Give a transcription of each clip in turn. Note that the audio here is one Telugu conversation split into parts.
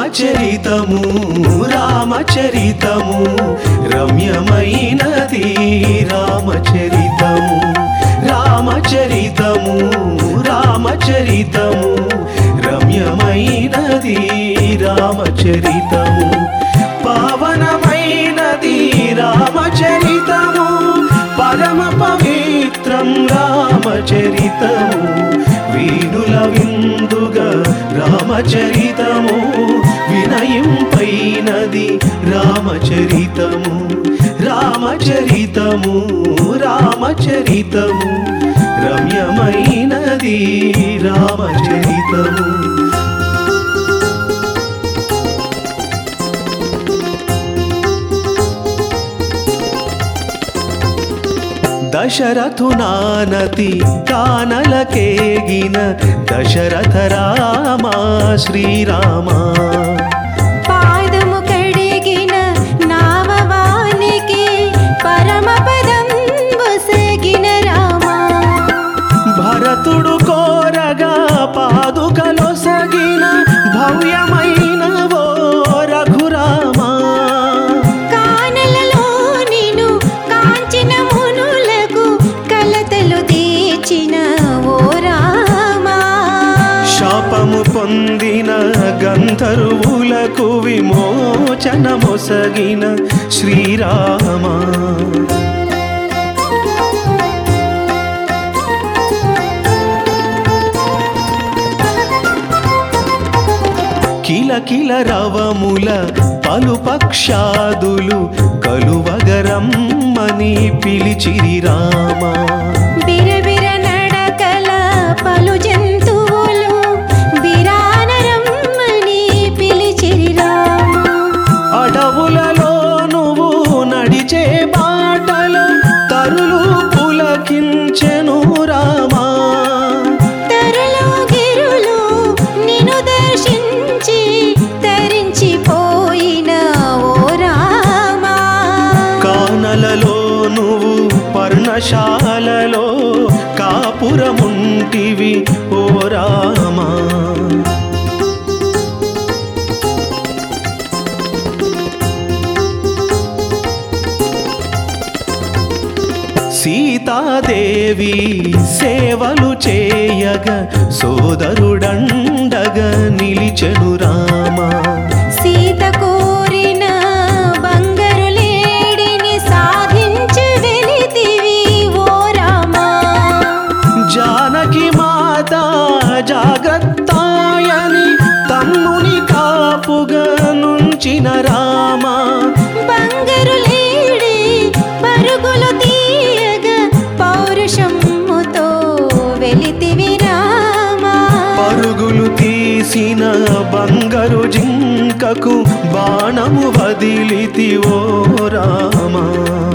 రామచరితము రామచరితము రమ్యమైనది రామచరితము రామచరితము రామచరితము రమ్యమైనది రామచరితము పావనమైనది రామచరితము పరమ పవిత్రం రామచరితము వీణుల విందుగా రామచరితము వినయంపైనది రామచరితము రామచరితము రామచరితము రమ్యమైనది రామచరితము దశరథునానతి కానలకేగిన దశరథ రామా శ్రీరామా పాదము కడిగిన నావవానికి పరమపదం వసగిన రామా భరతుడు కోరగా పాదుకలొసగిన భవ్యమైన ఓ రఘురామా కానలలో నిను కాంచిన మునులకు కలతలు తీర్చిన ఓ రామా శాపము పొందిన గంధర్వులకు విమోచనమొసగిన శ్రీరామా కిల కిల రవముల పలు పక్షాదులు కలువగరమ్మని పిలిచిరి రామా బిరబిర నడకల పలు జంతువులు బిరానరమ్మని పిలిచిరి రామా అడవులలో నువ్వు నడిచే బాటలు తరులు పులకించెను రామా తరలో గిరులు నిన్ను దర్శించి తరించిపోయిన ఓ రామా కానలలో నువ్వు పర్ణశాలలో కాపురముంటివి ఓ రామా సీతాదేవి సేవలు చేయగ సోదరుడండగా నిలిచెను రామా సీత కోరిన బంగారు లేడిని సాధించి వెలితివి ఓ రామా జానకి మాత జాగ్రత్తాయని తమ్ముని కాపుగా నుంచిన రామా బంగారు లేడి పరుగులు తీయగా పౌరుషముతో వెలితివి రామా పరుగులు తీసిన బంగారు జింకకు బాణము వదిలితి ఓ రామా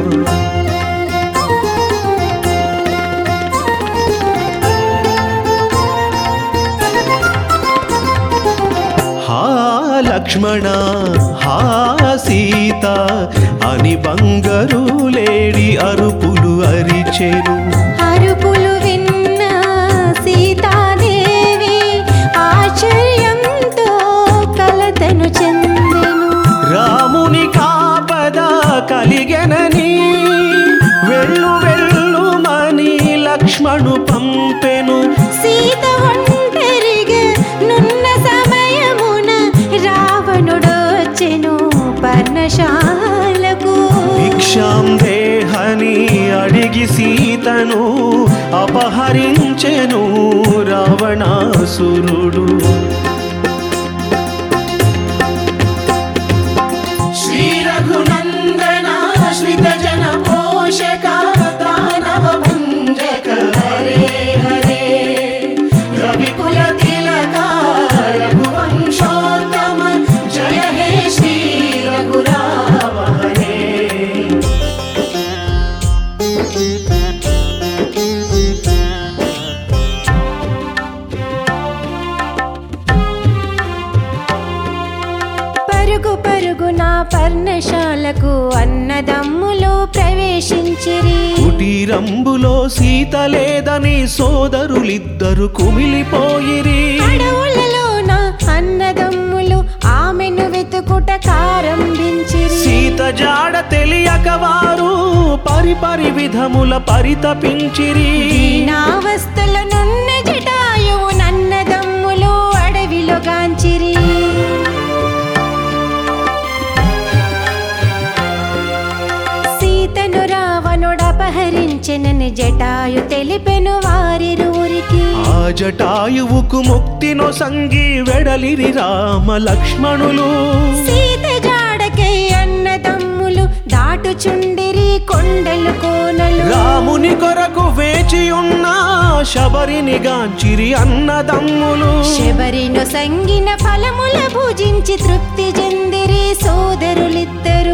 హా లక్ష్మణ హా సీత అని బంగారు లేడి అరుపులు అరిచెను అరుపులు విన్న సీతాదేవి ఆశ్చర్యంతో కలతను చెందెను రాముని కాపద కలిగెనని వెళ్ళు వెళ్ళుమని లక్ష్మణు పంపెను సీత ఒంటరిగా నున్న సమయమున రావణుడొచ్చెను పర్ణశాలకు భిక్షాం దేహని అడిగి సీతను అపహరించెను రావణాసురుడు శ్రీ రఘునందన శ్రిత జన పోషక దానవ భంజక హరే హరే రవికుల తిలక రఘువంశోత్తమ జయ హే శ్రీ రఘురామ హరే పరుగు పరుగున పర్ణశాలకు అన్నదమ్ములు ప్రవేశించిరి కుటీరంబులో సీత లేదని సోదరులిద్దరు కుమిలిపోయిరి అడవులలోన అన్నదమ్ములు ఆమె వారు పరిపరి విధముల పరితపించిరి దీనావస్థలనున్న జటాయువు నన్నదమ్ములు అడవిలో గాంచిరి సీతను రావణుడపహరించెనని జటాయు తెలిపెను వారిరువురికి ఆ జటాయువుకు ముక్తినో సంగి వెడలిరి రామ లక్ష్మణులు సీత జాడకై అన్నదమ్ములు దాటుచుండిరి కొండలు కోనలు రాముని కొరకు వేచి ఉన్న శబరిని గాంచిరి అన్నదమ్ములు శబరిను సంగిన ఫలముల భుజించి తృప్తి చెందిరి సోదరులిద్దరు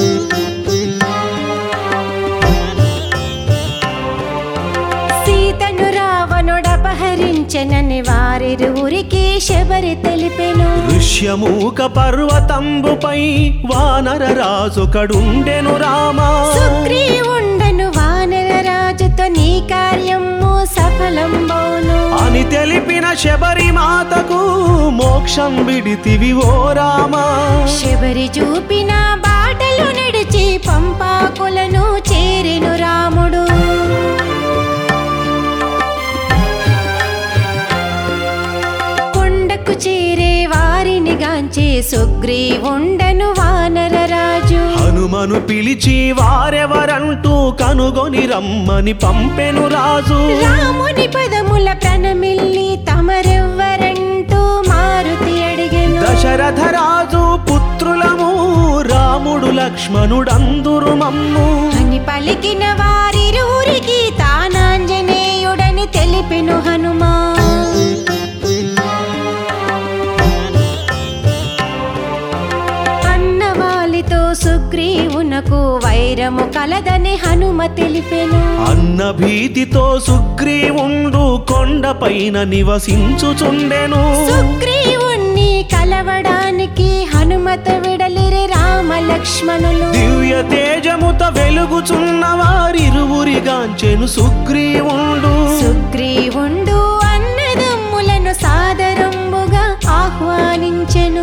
సీతను రావణుడపహరించెనని వారిరువురికి శబరి తెలిపెను ఋష్యమూక పర్వతంబుపై వానర రాజుకడుండెను రామా సుగ్రీవుండను వానర రాజుతో నీ కార్యము సఫలంబోను అని తెలిపిన శబరి మాతకు మోక్షం విడితివి ఓ రామా శబరి చూపిన బాటలు నడిచి పంపాకులను చేరెను రాముడు కొండకు చేరే వారిని గాంచే సుగ్రీవుండను వానర రాజు హనుమను పిలిచి వారెవరంటూ కనుగొని రమ్మని పంపెను రాజు రాముని పదముల ప్రణమిల్లి తమరెవ్వరంటూ మారుతి అడిగెను దశరథ రాజు పుత్రులము రాముడు లక్ష్మణుడందురు మమ్ము అని పలికిన వారిరూరికి తానాంజనేయుడని తెలిపెను హనుమా అన్నవాలితో సుగ్రీవునకు వైరము కలదని హనుమ తెలిపెను అన్న భీతితో సుగ్రీవుండు కొండపైన నివసించుచుండెను సుగ్రీవుణ్ణి కలవడానికి హనుమత విడలిరి రామ లక్ష్మణులు దివ్య తేజముత వెలుగుచున్న వారిరువురిగాంచెను సుగ్రీవుండు సుగ్రీవుండు అన్నదమ్ములను సాదరంబుగా ఆహ్వానించెను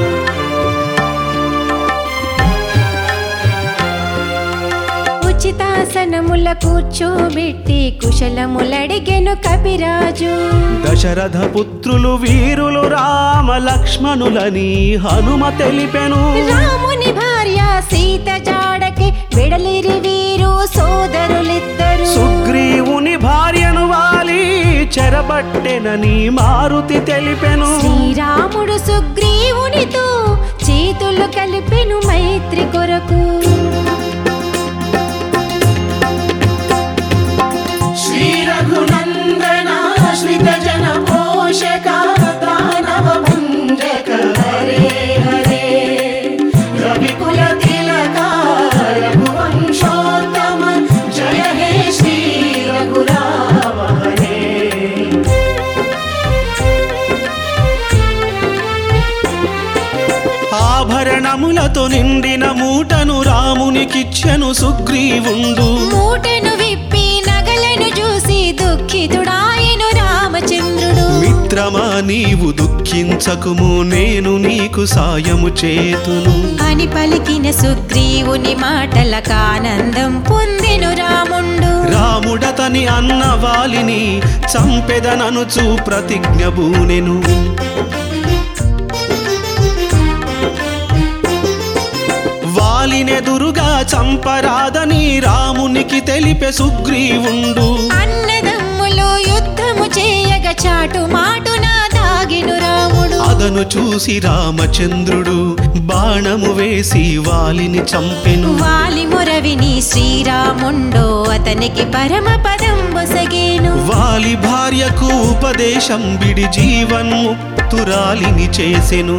ఉచితాసనముల కూర్చోబెట్టి కుశలములడిగెను కపిరాజు దశరథ పుత్రులు వీరులు రామ లక్ష్మణులని హనుమ తెలిపెను రాముని భార్య సీత జాడకి విడలిరి వీరు సోదరులిద్దరు సుగ్రీవుని భార్యను వాలి చెరబట్టెనని మారుతి తెలిపెను శ్రీరాముడు సుగ్రీవునితో చేతులు కలిపెను మైత్రి కొరకు శ్రీ రఘునందన శ్రిత జన పోషక దానవ భంజక హరే హరే రవికుల తిలక రఘువంశోత్తమ జయ హే శ్రీ రఘురామ హరే ఆభరణములతో నిండిన మూటను రామునికిచ్చెను సుగ్రీవుండు మూటను విప్పి నగలను చూసి దుఃఖితుడాయను రామచంద్రుడు మిత్రమా నీవు దుఃఖించకుము నేను నీకు సాయము చేతును అని పలికిన సుగ్రీవుని మాటలకానందం పొందెను రాముండు రాముడతని అన్న వాలిని చంపెదననుచు ప్రతిజ్ఞ బూనెను వాలినెదురుగా చంపరాదని రామునికి తెలిపే సుగ్రీవుండు అన్నదమ్ములు యుద్ధము చేయగ చాటు మాటున దాగిను రాముడు అదను చూసి రామచంద్రుడు బాణము వేసి వాలిని చంపెను వాలి మొరవిని శ్రీరాముండో అతనికి పరమ పదం బొసగేను వాలి భార్యకు ఉపదేశం బిడి జీవన్ముక్తురాలిని చేసెను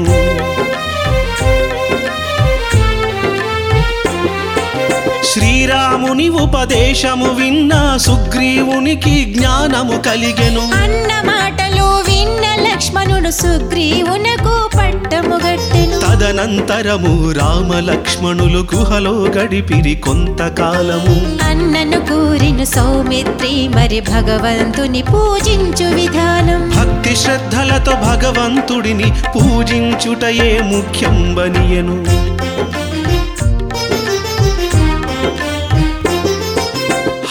శ్రీరాముని ఉపదేశము విన్న సుగ్రీవునికి జ్ఞానము కలిగెను అన్న మాటలు విన్న లక్ష్మణుడు సుగ్రీవునకు పట్టము గట్టెను తదనంతరము రామ లక్ష్మణులు గుహలో గడిపిరి కొంతకాలము అన్నను కూరిను సౌమిత్రి మరి భగవంతుని పూజించు విధానం భక్తి శ్రద్ధలతో భగవంతుడిని పూజించుటయే ముఖ్యం బనియను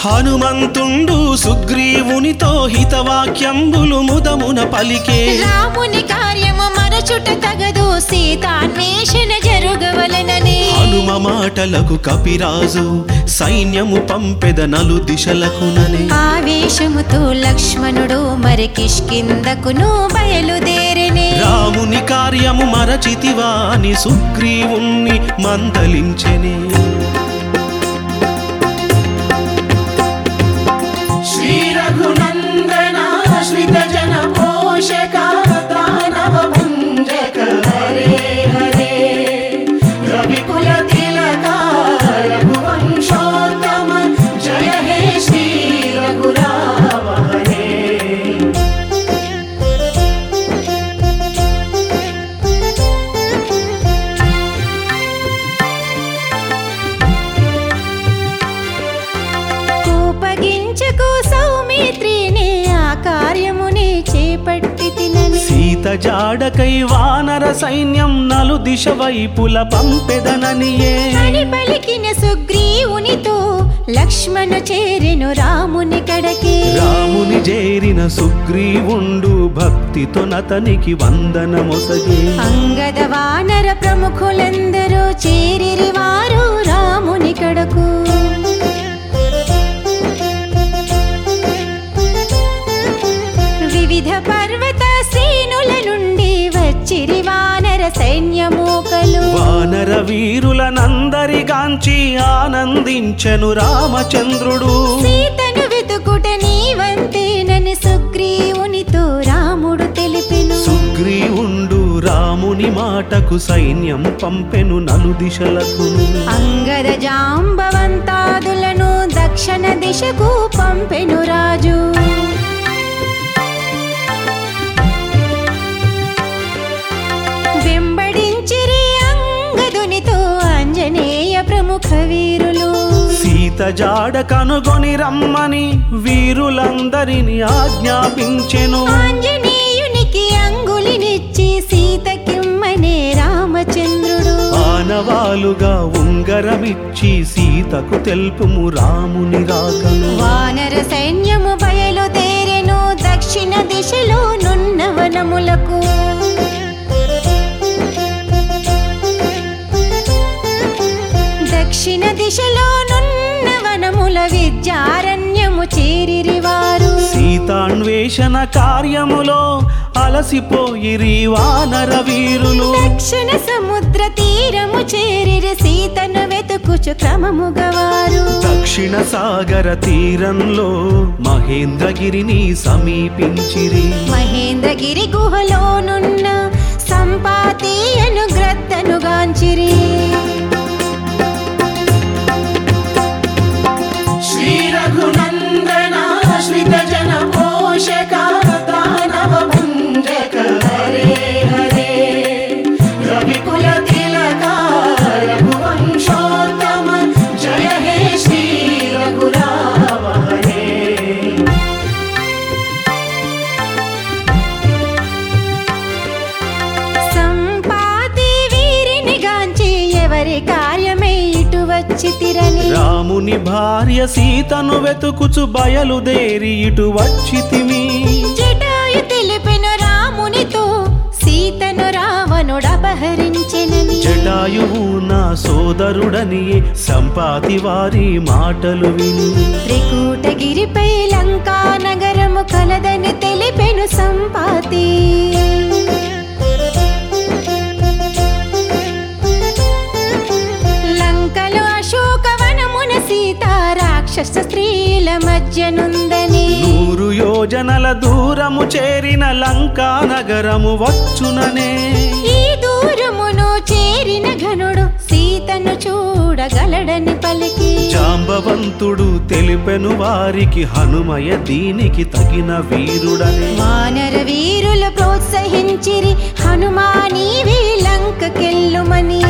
హనుమంతుండు సుగ్రీవునితో హితవాక్యంబులు ముదమున పలికే రాముని కార్యము మరచుట తగదు సీతాన్వేషణ జరుగవలనని హనుమ మాటలకు కపిరాజు సైన్యము పంపెద నలు దిశలకుననే ఆవేశముతో లక్ష్మణుడు మరి కిష్కిందకును బయలుదేరినే రాముని కార్యము మరచితివా అని సుగ్రీవుణ్ణి మందలించెనే శ్రీరఘునందన శ్రిత జన పోషక దానవ భుంజక హరే హరే రవికుల తిలక రఘువంశోత్తమ జయ హే శ్రీ రఘురామ హరే కోపగించకు సౌమిత్రిని ఆ కార్యముని చేపట్టి తినని సీత జాడకై వానర సైన్యం నలు దిశ వైపుల పంపెదననియే అని పలికిన సుగ్రీవునితో లక్ష్మణ చేరెను రాముని కడకి రాముని చేరిన సుగ్రీవుండు భక్తితో నతనికి వందనమొసగే అంగద వానర ప్రముఖులందరూ చేరిరి వారు రాముని కడకు వివిధ పర్వత శ్రేణుల నుండి వచ్చిరి వానర సైన్యమూకలు వానర వీరులనందరిగాంచి ఆనందించెను రామచంద్రుడు సీతను వెతుకుట నీవంతేనని సుగ్రీవునితో రాముడు తెలిపెను సుగ్రీవుండు రాముని మాటకు సైన్యం పంపెను నలు దిశలకు అంగద జాంబవంతాదులను దక్షిణ దిశకు పంపెను రాజు వెంబడించిరి అంగదునితో ఆంజనేయ ప్రముఖ వీరులు సీత జాడ కనుగొని రమ్మని వీరులందరిని ఆజ్ఞాపించెను ఆంజనేయునికి అంగులినిచ్చి సీతకిమ్మనే రామచంద్రుడు ఆనవాలుగా ఉంగరమిచ్చి సీతకు తెలుపుము రాముని రాకను వానర సైన్యము బయలుదేరెను దక్షిణ దిశలో నున్న వనములకు దక్షిణ దిశలో నున్న వనముల విద్యారణ్యము చేరిరి వారు సీతాన్వేషణ కార్యములో అలసిపోయిరి వానర వీరులు దక్షిణ సముద్ర తీరము చేరిరి సీతను వెతుకుచు క్రమముగవారు దక్షిణ సాగర తీరంలో మహేంద్రగిరిని సమీపించిరి మహేంద్రగిరి గుహలోనున్న సంపాతి అనుగ్రద్దను గాంచిరి శ్రీరఘునందన శ్రిత జన పోషక దానవ భుంజక హరే హరే రవికుల తిలక రఘువంశోత్తమ జయ హే శ్రీ రఘురామ హరే సంపాతి వీరిని గాంచి ఎవరి కార్యమై ఇటు వచ్చి తిరని రాముని భార్య సీతను వెతుకుచు బయలుదేరి ఇటు వచ్చితిమి జటాయు తెలిపెను రామునితో సీతను రావణుడపహరించెనని జటాయువు నా సోదరుడని సంపాతి వారి మాటలు విని త్రికూటగిరిపై లంకా నగరము కలదని తెలిపెను సంపాతి లంకలో అశోకవనమున సీత రాక్షస స్త్రీల మధ్యనుందని నూరు యోజనల దూరము చేరిన లంకా నగరము వచ్చుననే ఈ దూరమును చేరిన ఘనుడు సీతను చూడగలడని పలికి జాంబవంతుడు తెలిపెను వారికి హనుమయ దీనికి తగిన వీరుడని వానర వీరులు ప్రోత్సహించిరి హనుమాని లంకకెళ్ళుమని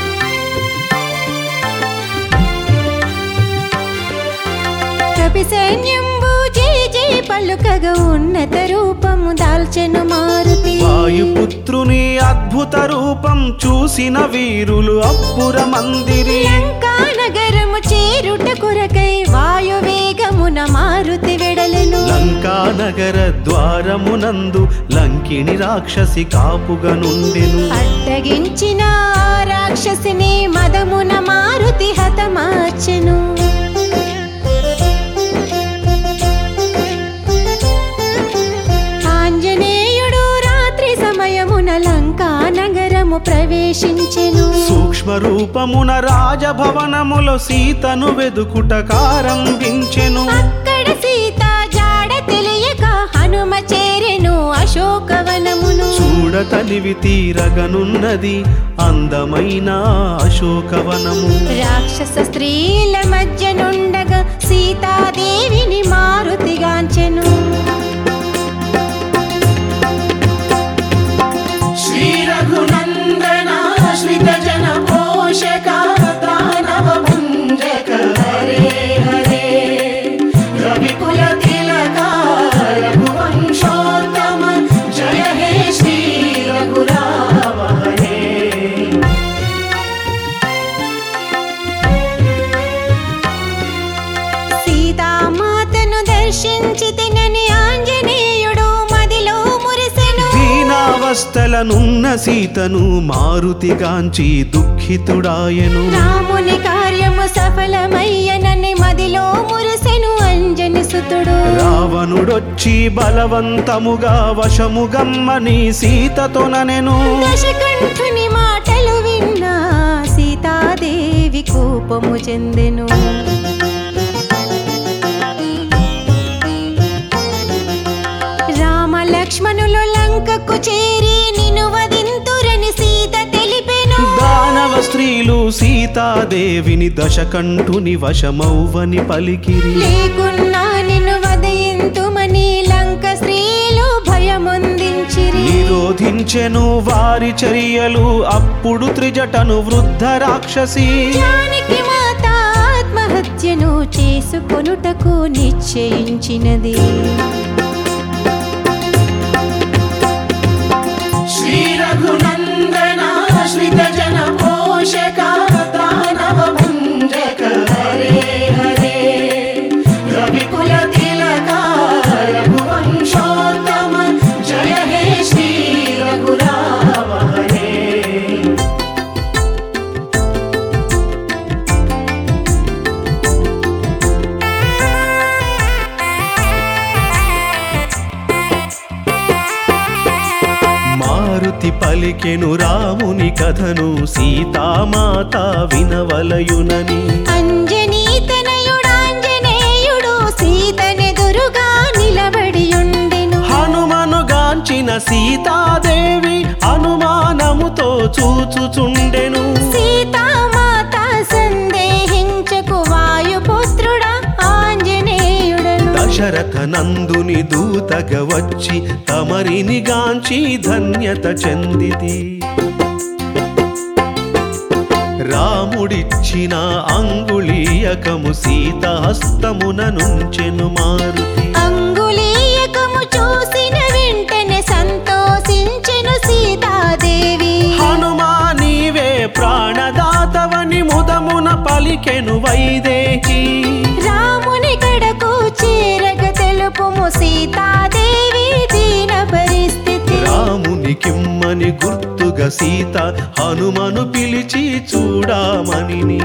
కపి సైన్యంబు జయ జయ పలుకగా ఉన్నత రూపము దాల్చెను మారుతి వాయుపుత్రుని అద్భుత రూపం చూసిన వీరులు అప్పుర మందిరి లంకా నగరము చేరుట కొరకై వాయువేగ వేగమున మారుతి వెడలెను లంకా నగర ద్వారమునందు లంకిణి రాక్షసి కాపుగా నుండెను అడ్డగించిన ఆ రాక్షసిని మదమున మారుతి హతమార్చెను ఆంజనేయుడు రాత్రి సమయమున లంకా నగరము ప్రవేశించెను సూక్ష్మ రూపమున రాజభవనములో సీతను వెదుకుట కారంభించెను అక్కడ సీత జాడ తెలియక హనుమ చేరెను అశోకవనమును చూడ తనివి తీరగనున్నది అందమైన అశోకవనము రాక్షస స్త్రీల మధ్య నుండగా సీతాదేవిని మారుతిగాంచెను శ్రీ రఘునందన శ్రిత జన పోషక దానవ భంజక హరే హరే రవికుల తిలక రఘువంశోత్తమ జయ హే శ్రీ రఘురామ హరే సీతామాతను దర్శించి తినని ఆంజనేయుడు మదిలో మురిసెను దీనావస్థలనున్న సీతను మారుతిగాంచి దుఃఖితుడాయను రాముని కార్యము సఫలమయ్యనని మదిలో మురిసెను అంజని సుతుడు రావణుడొచ్చి బలవంతముగా వశముగమ్మని సీతతోననెను దశకంఠుని మాటలు విన్నా సీతాదేవి కోపము చెందెను రామ లక్ష్మణులు లంకకు చేరి నిను వదింతురని సీత తెలిపెను దానవ స్త్రీలు సీతాదేవిని దశకంఠుని వశమౌవని పలికిరి లేకున్నా నిన్ను వదయింతుమని లంక స్త్రీలు భయమొందించిరి నిరోధించెను వారి చర్యలు అప్పుడు త్రిజటను వృద్ధ రాక్షసి జానకి మాత ఆత్మహత్యను చేసుకొనుటకు నిశ్చయించినది శ్రీ రఘునందన శ్రిత జన పోషక దానవ భంజక హరే హరే రవికుల తిలక రఘువంశోత్తమ జయ హే శ్రీ రఘురామ హరే మారుతి పలికెను రాముని కథను సీతామాత వినవలయునని అంజనీ తనయుడాంజనేయుడు సీతనెదురుగా నిలబడియుండెను హనుమనుగాంచిన సీతాదేవి అనుమానముతో చూచుచుండెను సీతామాత సందేహించకు వాయుపుత్రుడా ఆంజనేయుడను దశరథ నందుని దూతగా వచ్చి తమరిని గాంచి ధన్యత చెందితి రాముడిచ్చిన అంగుళీయకము సీతాహస్తమున నుంచెను మారుతి అంగుళీయకము చూసిన వెంటనే సంతోషించెను సీతాదేవి హనుమా నీవే ప్రాణదాతవని ముదమున పలికెను వైదేహి రాముని కడకు చేరగ తెలుపుము సీతాదేవి దీన పరిస్థితి రాముని కిమ్మని గుర్తుగా సీత హనుమను పిలిచి చూడామని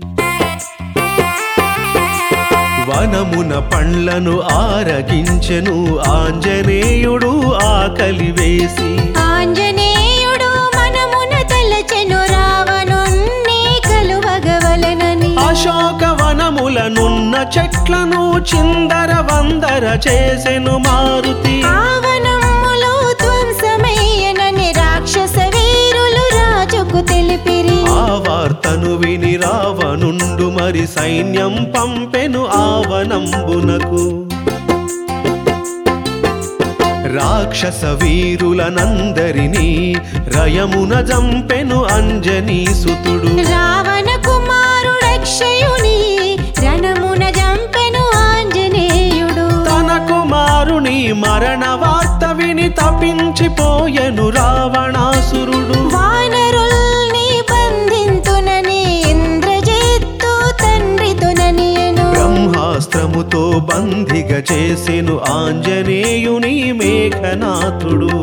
వనమున పండ్లను ఆరగించెను ఆంజనేయుడు ఆకలి వేసి ఆంజనేయుడు మనమున తలచెను రావణుణ్ణి కలువగవలెనని అశోకవనములనున్న చెట్లను చిందర వందర చేసెను మారుతి ఆవనములో ధ్వంసమయ్యనని రాక్షస వీరులు రాజుకు తెలిపిరి ఆ వార్తను విని రావణుండు మరి సైన్యం పంపెను ఆవనంబునకు రాక్షస వీరులనందరినీ రయమున జంపెను అంజనీ సుతుడు రావణ కుమారుడక్షయుని రణమున జంపెను ఆంజనేయుడు తన కుమారుని మరణ వార్త విని తపించిపోయెను రావణాసురుడు వానరుల్ని బంధింతునని ఇంద్రజిత్తు తండ్రితుననియను బ్రహ్మాస్త్రముతో బంధిగ చేసెను ఆంజనేయుని మేఘనాథుడు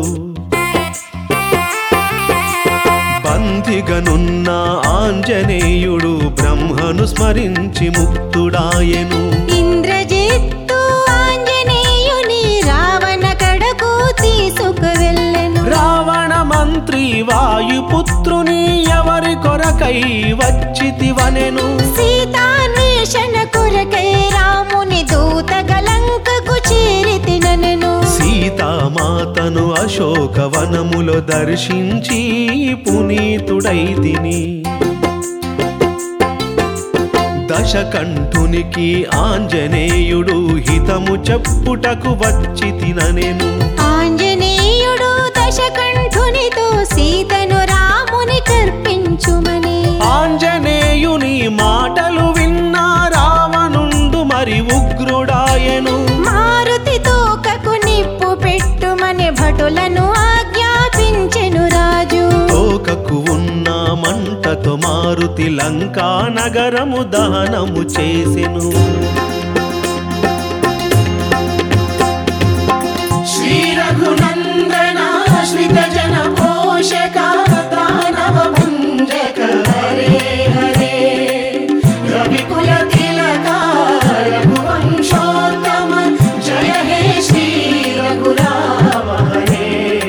బంధిగనున్న ఆంజనేయుడు బ్రహ్మను స్మరించి ముక్తుడాయెను ఇంద్రజిత్తు ఆంజనేయుని రావణ కడకు తీసుకు వెళ్ళెను రావణ మంత్రి వాయుపుత్రుని ఎవరి కొరకై వచ్చితివనెను సీతాన్వేషణ కొరకై రాముని దూత గలంకకు చేరితినెను సీతామాతను అశోకవనములో దర్శించి పునీతుడైతిని దశకంఠునికి ఆంజనేయుడు హితము చెప్పుటకు వచ్చి తిననెను ఆంజనేయుడు దశకంఠునితో సీతను రాముని కర్పించుమని ఆంజనేయుని మాటలు విన్నా రావణుండు మరి ఉగ్రుడాయెను మారుతి తోకకు నిప్పు పెట్టుమని భటులను ఆజ్ఞాపించెను రాజు తోకకు ఉన్న మంటతో మారుతి లంకా నగరము దహనము చేసెను శ్రీ రఘునందన శ్రిత జన పోషక దానవ భంజక హరే హరే రవికుల తిలక రఘువంశోత్తమ జయ హే శ్రీ రఘురామ హరే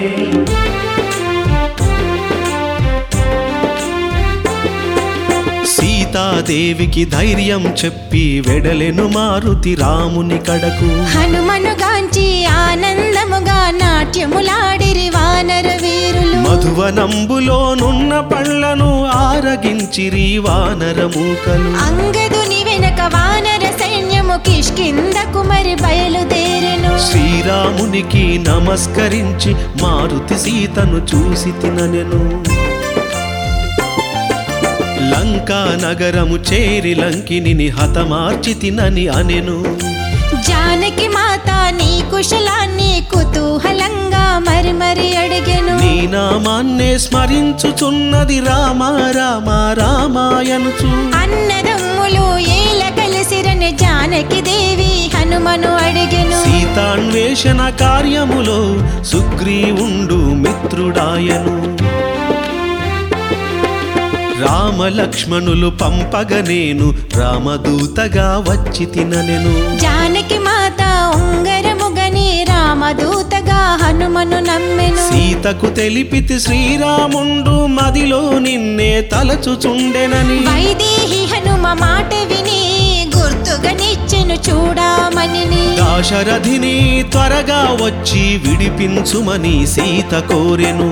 సీతాదేవికి ధైర్యం చెప్పి వెడలెను మారుతి రాముని కడకు హనుమనుగాంచి ఆనందముగా నాట్యములాడిరి వానర వీరులు మధువనంబులోనున్న పళ్ళను ఆరగించిరి వానరమూకలు అంగదుని వెనక వానర సైన్యము కిష్కిందకు మరి బయలుదేరెను శ్రీరామునికి నమస్కరించి మారుతి సీతను చూసి తిననెను లంకా నగరము చేరి లంకిని హతమార్చి తినని అనెను జానకి మాత నీ కుశలాన్ని కుతూహలంగా మరి మరి అడిగెను నీ నామాన్నే స్మరించుచున్నది రామ రామ రామాయనుచు అన్నదమ్ములు ఏల కలిసిరని జానకి దేవి హనుమను అడిగెను సీతాన్వేషణ కార్యములో సుగ్రీవుండు మిత్రుడాయను రామ లక్ష్మణులు పంపగ నేను రామదూతగా వచ్చి తిననెను జానకి మాత ఉంగరముగని రామదూతగా హనుమను నమ్మెను సీతకు తెలిపితి శ్రీరాముండు మదిలో నిన్నే తలచుచుండెనని వైదేహి హనుమ మాట విని గుర్తుగా నిచ్చెను చూడమని దాశరథిని త్వరగా వచ్చి విడిపించుమని సీత కోరెను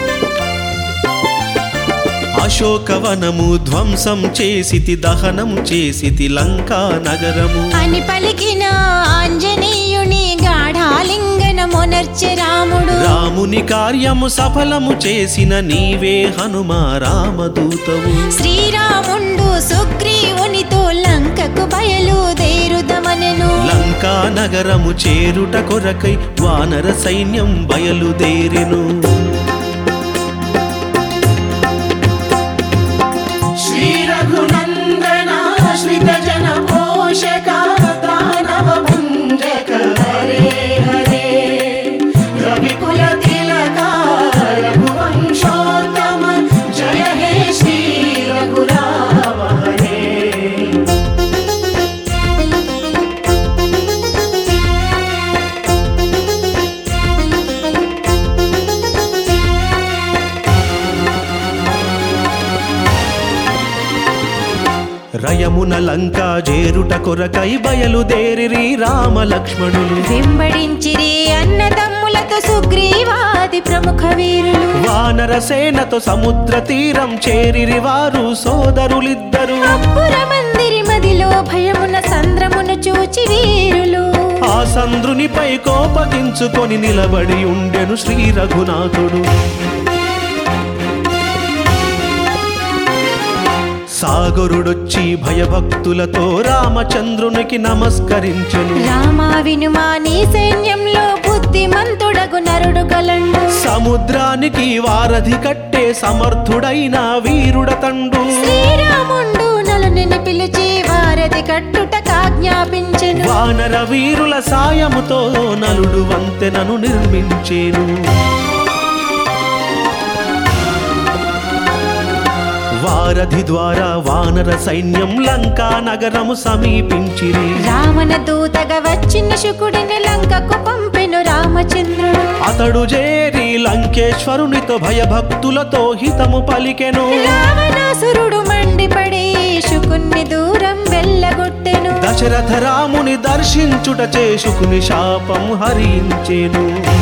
అశోకవనము ధ్వంసం చేసితి దహనం చేసితి లంకా నగరము అని పలికిన ఆంజనేయుని గాఢాలింగన మొనర్చె రాముడు రాముని కార్యము సఫలము చేసిన నీవే హనుమ రామదూతవు శ్రీరాముండు సుగ్రీవునితో లంకకు బయలుదేరుదమనెను లంకా నగరము చేరుట కొరకై వానర సైన్యం బయలుదేరెను శ్రీ రఘునందన శ్రిత జన పోషక దానవ భంజక హరే హరే రవికుల తిలక రఘువంశోత్తమ జయ హే శ్రీ రఘురామ హరే రయమున లంకా చేరుట కొరకై బయలుదేరిరి రామ లక్ష్మణులు వెంబడించిరి అన్నదమ్ములతో సుగ్రీవాది ప్రముఖ వీరులు వానర సేనతో సముద్ర తీరం చేరిరి వారు సోదరులిద్దరు అప్పుర మందిరి మదిలో భయమున సంద్రమును చూచి వీరులు ఆ సంద్రునిపై కోపగించుకొని నిలబడి ఉండెను శ్రీ రఘునాథుడు సాగరుడొచ్చి భయభక్తులతో రామచంద్రునికి నమస్కరించెను రామా వినుమా నీ సైన్యంలో బుద్ధిమంతుడగు నరుడు గలండు సముద్రానికి వారధి కట్టే సమర్థుడైన వీరుడతండు శ్రీరాముండు వానరులను పిలిచి వారధి కట్టుటకాజ్ఞాపించెను వానర వీరుల సాయముతో నలుడు వంతెనను నిర్మించేను వారధి ద్వారా వానర సైన్యం లంకా నగరము సమీపించిరి రావణ దూతగా వచ్చిన శుకుడిని లంకకు పంపెను రామచంద్రుడు అతడు చేరి లంకేశ్వరునితో భయభక్తులతో హితము పలికెను రావణాసురుడు మండిపడి శుకుణ్ణి దూరం వెళ్ళగొట్టెను దశరథ రాముని దర్శించుట చేసుకుని శాపం హరించెను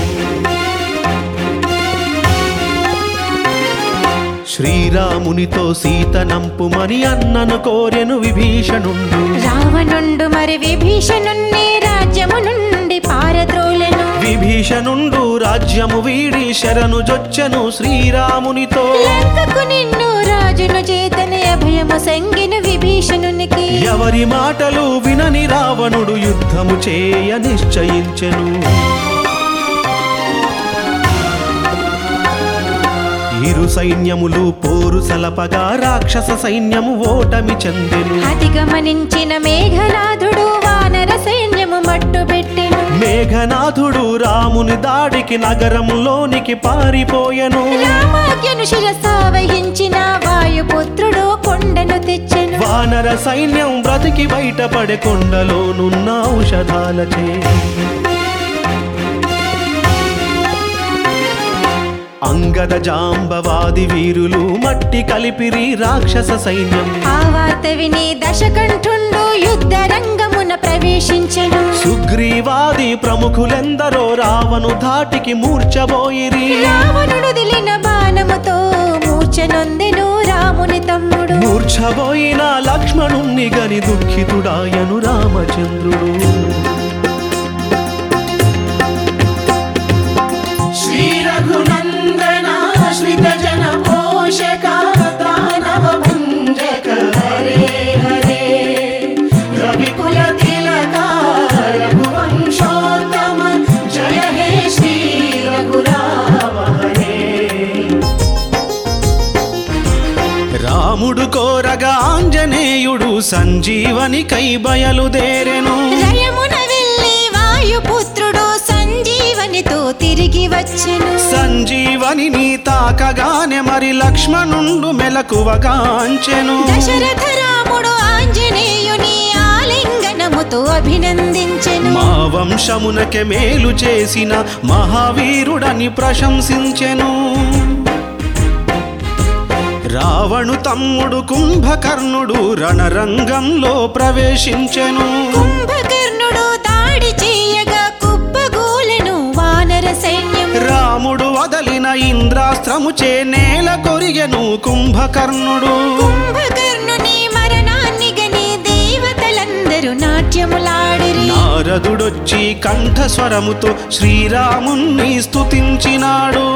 శ్రీరామునితో సీత నంపుమని అన్నను కోరెను విభీషణుండు రావణుండు మరి విభీషణుణ్ణి రాజ్యము నుండి పారద్రోలెను విభీషణుండు రాజ్యము వీడి శరణు జొచ్చెను శ్రీరామునితో లంకకు నిన్ను రాజును చేతని అభయము సంగిన విభీషణునికి ఎవరి మాటలు వినని రావణుడు యుద్ధము చేయ నిశ్చయించెను ఇరు సైన్యములు పోరు సలపగా రాక్షస సైన్యము ఓటమి చెందెను అతి గమనించిన మేఘనాథుడు వానర సైన్యము మట్టు పెట్టెను మేఘనాథుడు రాముని దాడికి నగరంలోనికి పారిపోయెను రామాజ్ఞను శిరస వహించిన వాయుపుత్రుడు కొండను తెచ్చెను వానర సైన్యం బ్రతికి బయటపడే కొండలోనున్న ఔషధాలచే అంగద జాంబవాది వీరులు మట్టి కలిపిరి రాక్షస సైన్యం ఆ వార్త విని దశకంఠుండు యుద్ధ రంగమున ప్రవేశించెను సుగ్రీవాది ప్రముఖులెందరో రావణు ధాటికి మూర్చబోయిరి రావణుడు దిలిన బాణముతో మూర్ఛనొందెను రాముని తమ్ముడు మూర్ఛబోయిన లక్ష్మణుణ్ణి గని దుఃఖితుడాయను రామచంద్రుడు శ్రీ రఘునందన శ్రిత జన పోషక దానవ భంజక హరే హరే రవికుల తిలక రఘువంశోత్తమ జయ హే శ్రీ రఘురామ హరే రాముడు కోరగా ఆంజనేయుడు సంజీవనికై బయలుదేరెను రయమున వెళ్ళి వాయుపుత్రుడు సంజీవనితో తిరిగి వచ్చెను సంజీవనిని తాకగానే మరి లక్ష్మణుండు మెలకువగాంచెను దశరథ రాముడు ఆంజనేయుని ఆలింగనముతో అభినందించెను మా వంశమునకే మేలు చేసిన మహావీరుడని ప్రశంసించెను రావణు తమ్ముడు కుంభకర్ణుడు రణరంగంలో ప్రవేశించెను కుంభకర్ణుడు దాడి చేయగా కుప్పగూలెను వానర సైన్యం రాముడు వదలిన ఇంద్రాస్త్రముచే నేల కొరిగెను కుంభకర్ణుడు కుంభకర్ణుని మరణాన్ని గని దేవతలందరూ నాట్యములాడిరి నారదుడొచ్చి కంఠస్వరముతో శ్రీరాముణ్ణి స్తుతించినాడు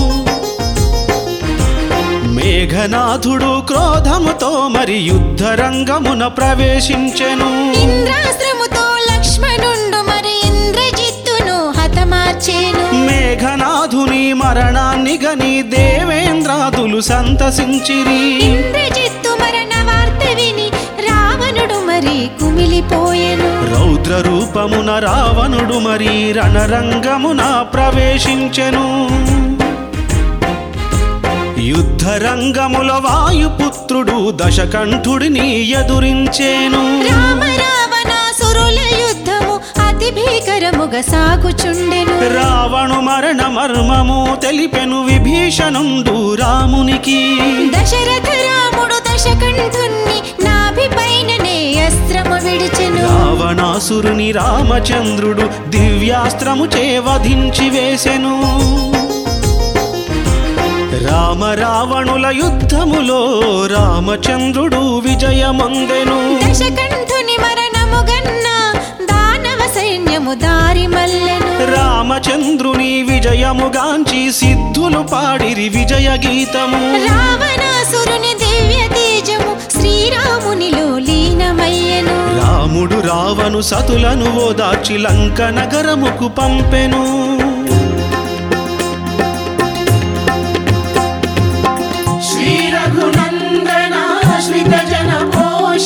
మేఘనాథుడు క్రోధముతో మరి యుద్ధరంగమున ప్రవేశించెను ఇంద్రాశ్రముతో లక్ష్మణుండు మరి ఇంద్రజిత్తును హతమార్చేను మేఘనాథుని మరణాన్ని గని దేవేంద్రాదులు సంతసించిరి ఇంద్రజిత్తు మరణ వార్త విని రావణుడు మరి కుమిలిపోయెను రౌద్ర రూపమున రావణుడు మరి రణరంగమున ప్రవేశించెను యుద్ధరంగముల వాయుపుత్రుడు దశకంఠుడిని ఎదురించేను రామ రావణాసురుల యుద్ధము అతి భీకరముగా సాగుచుండెను రావణు మరణ మర్మము తెలిపెను విభీషణుండు రామునికి దశరథ రాముడు దశకంఠుణ్ణి నాభి పైననే అస్త్రము విడిచెను రావణాసురుని రామచంద్రుడు దివ్యాస్త్రము చే వధించి వేసెను రామ రావణుల యుద్ధములో రామచంద్రుడు విజయమందెను దశకంఠుని మరణము గన్న దానవ సైన్యము దారి మల్లెను రామచంద్రుని విజయముగాంచి సిద్ధులు పాడిరి విజయ గీతము రావణాసురుని దివ్య తేజము శ్రీరామునిలో లీనమయ్యెను రాముడు రావణు సతులను ఓదార్చి లంక నగరముకు పంపెను శ్రీ రఘునందన శ్రిత జన పోషక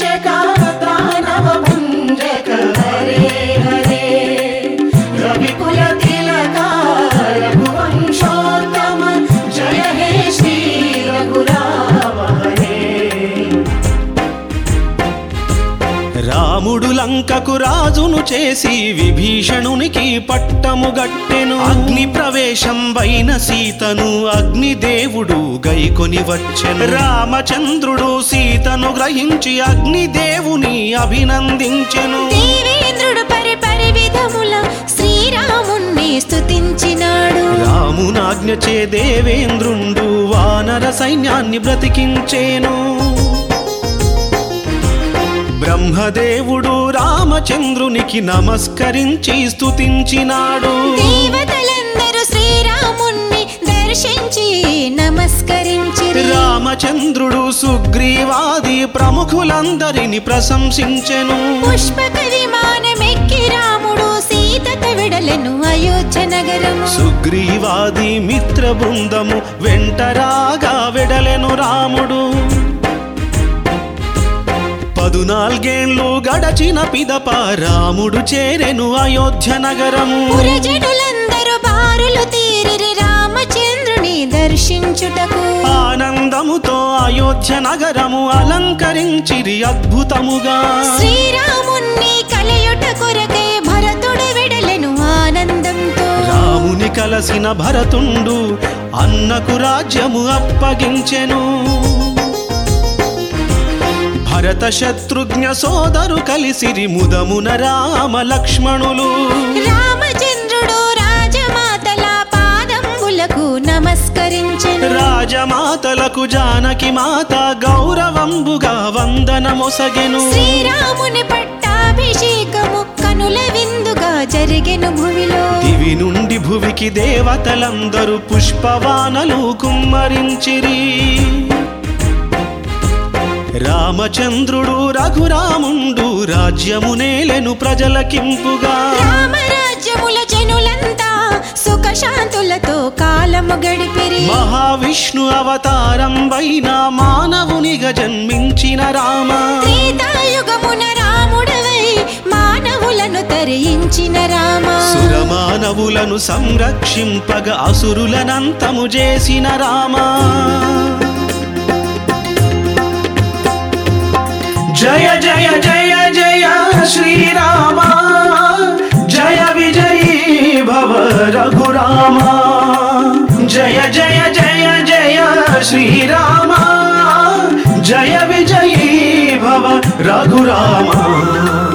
రాముడు లంకకు రాజును చేసి విభీషణునికి పట్టము గట్టెను అగ్ని ప్రవేశం వైన సీతను అగ్నిదేవుడు గైకొని వచ్చెను రామచంద్రుడు సీతను గ్రహించి అగ్నిదేవుని అభినందించెను దేవేంద్రుడు పరి పరి విధముల శ్రీరాముణ్ణి స్తుతించినాడు రామునాజ్ఞచే దేవేంద్రుండు వానర సైన్యాన్ని బ్రతికించేను బ్రహ్మదేవుడు రామచంద్రునికి నమస్కరించి స్తుతించినాడు దేవతలందరూ శ్రీరాముణ్ణి దర్శించి నమస్కరించిరి రామచంద్రుడు సుగ్రీవాది ప్రముఖులందరిని ప్రశంసించెను పుష్పక విమానమెక్కి రాముడు సీతత విడలెను అయోధ్య నగరము సుగ్రీవాది మిత్ర బృందము వెంటరాగా వెడలెను రాముడు పదునాల్గేండ్లు గడచిన పిదప రాముడు చేరెను అయోధ్య నగరము పురజనులందరూ బారులు తీరిరి రామచంద్రుని దర్శించుటకు ఆనందముతో అయోధ్య నగరము అలంకరించిరి అద్భుతముగా శ్రీరాముణ్ణి కలయుట కొరకై భరతుడు విడలెను ఆనందంతో రాముని కలసిన భరతుండు అన్నకు రాజ్యము అప్పగించెను భరత శత్రుఘ్న సోదరు కలిసిరి ముదమున రామ లక్ష్మణులు రామచంద్రుడు రాజమాతల పాదంబులకు నమస్కరించెను రాజమాతలకు జానకి మాత గౌరవంబుగా వందనమొసగెను శ్రీరాముని పట్టాభిషేకము కనుల విందుగా జరిగెను భువిలో దివి నుండి భువికి దేవతలందరూ పుష్పవానలు కుమ్మరించిరి రామచంద్రుడు రఘురాముండు రాజ్యమునేలెను ప్రజలకింపుగా రామరాజ్యముల జనులంతా సుఖశాంతులతో కాలము గడిపిరి మహావిష్ణు అవతారం వైన మానవునిగా జన్మించిన రామ త్రేతాయుగమున రాముడవై మానవులను తరించిన రామ సురమానవులను సంరక్షింపగ అసురులనంతము చేసిన రామా జయ జయ జయ జయ శ్రీరామ జయ విజయీ భవ రఘురామ జయ జయ జయ జయ శ్రీరామ జయ విజయీ భవ రఘురామ